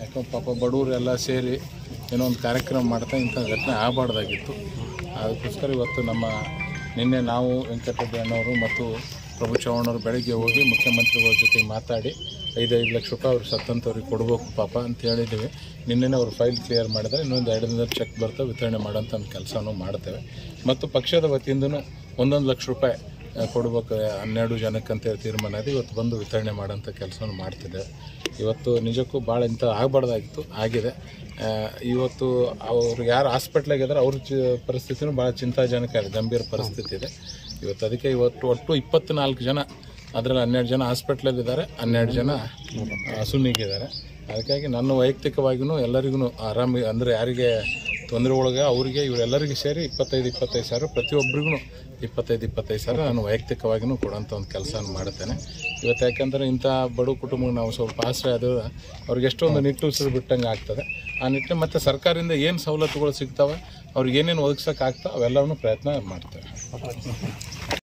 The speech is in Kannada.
ಯಾಕಂದ್ರೆ ಪಾಪ ಬಡವರು ಎಲ್ಲ ಸೇರಿ ಏನೋ ಒಂದು ಕಾರ್ಯಕ್ರಮ ಮಾಡ್ತಾ ಇಂಥ ಘಟನೆ ಆಗಬಾರ್ದಾಗಿತ್ತು ಅದಕ್ಕೋಸ್ಕರ ಇವತ್ತು ನಮ್ಮ ನಿನ್ನೆ ನಾವು ವೆಂಕಟರೆಡ್ಡಿ ಅಣ್ಣವರು ಮತ್ತು ಪ್ರಭು ಚವ್ಹಾಣವರು ಬೆಳಗ್ಗೆ ಹೋಗಿ ಮುಖ್ಯಮಂತ್ರಿಗಳ ಜೊತೆ ಮಾತಾಡಿ ಐದೈದು ಲಕ್ಷ ರೂಪಾಯಿ ಅವ್ರಿಗೆ ಸತ್ತಂತವ್ರಿಗೆ ಕೊಡಬೇಕು ಪಾಪ ಅಂತ ಹೇಳಿದ್ದೀವಿ ನಿನ್ನೆನೇ ಅವ್ರು ಫೈಲ್ ಕ್ಲಿಯರ್ ಮಾಡಿದ್ರೆ ಇನ್ನೊಂದು ಎರಡು ದಿನದಲ್ಲಿ ಚೆಕ್ ಬರ್ತವೆ ವಿತರಣೆ ಮಾಡೋಂಥ ಒಂದು ಕೆಲಸನೂ ಮಾಡ್ತೇವೆ ಮತ್ತು ಪಕ್ಷದ ವತಿಯಿಂದನೂ ಒಂದೊಂದು ಲಕ್ಷ ರೂಪಾಯಿ ಆ, ಕೊಡ್ಬೇಕು ಹನ್ನೆರಡು ಜನಕ್ಕಂತೇಳಿ ತೀರ್ಮಾನ ಇದೆ ಇವತ್ತು ಬಂದು ವಿತರಣೆ ಮಾಡೋಂಥ ಕೆಲಸವನ್ನು ಮಾಡ್ತಿದ್ದೇವೆ ಇವತ್ತು ನಿಜಕ್ಕೂ ಭಾಳ ಇಂಥ ಆಗಬಾರ್ದಾಗಿತ್ತು ಆಗಿದೆ ಆ, ಇವತ್ತು ಅವ್ರು ಯಾರು ಹಾಸ್ಪಿಟ್ಲಾಗ ಇದ್ದಾರೆ ಅವ್ರ ಚ ಪರಿಸ್ಥಿತಿನೂ ಭಾಳ ಚಿಂತಾಜನಕ ಇದೆ ಗಂಭೀರ ಪರಿಸ್ಥಿತಿ ಇದೆ ಇವತ್ತು ಅದಕ್ಕೆ ಇವತ್ತು ಒಟ್ಟು ಇಪ್ಪತ್ನಾಲ್ಕು ಜನ ಅದರಲ್ಲಿ ಹನ್ನೆರಡು ಜನ ಹಾಸ್ಪಿಟ್ಲಲ್ಲಿದ್ದಾರೆ ಹನ್ನೆರಡು ಜನ ಸುನ್ನಿಗಿದ್ದಾರೆ ಅದಕ್ಕಾಗಿ ನನ್ನ ವೈಯಕ್ತಿಕವಾಗಿಯೂ ಎಲ್ಲರಿಗೂ ಆರಾಮ ಅಂದರೆ ಯಾರಿಗೆ ತೊಂದರೆ ಒಳಗೆ ಅವರಿಗೆ ಇವರೆಲ್ಲರಿಗೂ ಸೇರಿ ಇಪ್ಪತ್ತೈದು ಇಪ್ಪತ್ತೈದು ಸಾವಿರ ಪ್ರತಿಯೊಬ್ಬರಿಗೂ ಇಪ್ಪತ್ತೈದು ಇಪ್ಪತ್ತೈದು ಸಾವಿರ ನಾನು ವೈಯಕ್ತಿಕವಾಗಿಯೂ ಕೊಡೋಂಥ ಒಂದು ಕೆಲಸ ಮಾಡ್ತೇನೆ ಇವತ್ತು ಯಾಕಂದರೆ ಇಂಥ ಬಡ ಕುಟುಂಬಕ್ಕೆ ನಾವು ಸ್ವಲ್ಪ ಆಶ್ರಯ ಅದು ಅವ್ರಿಗೆ ಎಷ್ಟೊಂದು ನಿಟ್ಟುಸಿರು ಬಿಟ್ಟಂಗೆ ಆಗ್ತದೆ ಆ ನಿಟ್ಟಿನ ಮತ್ತು ಸರ್ಕಾರದಿಂದ ಏನು ಸವಲತ್ತುಗಳು ಸಿಗ್ತವೆ ಅವ್ರಿಗೆ ಏನೇನು ಒದಗಿಸೋಕ್ಕಾಗ್ತವೆ ಅವೆಲ್ಲವನ್ನೂ ಪ್ರಯತ್ನ ಮಾಡ್ತೇವೆ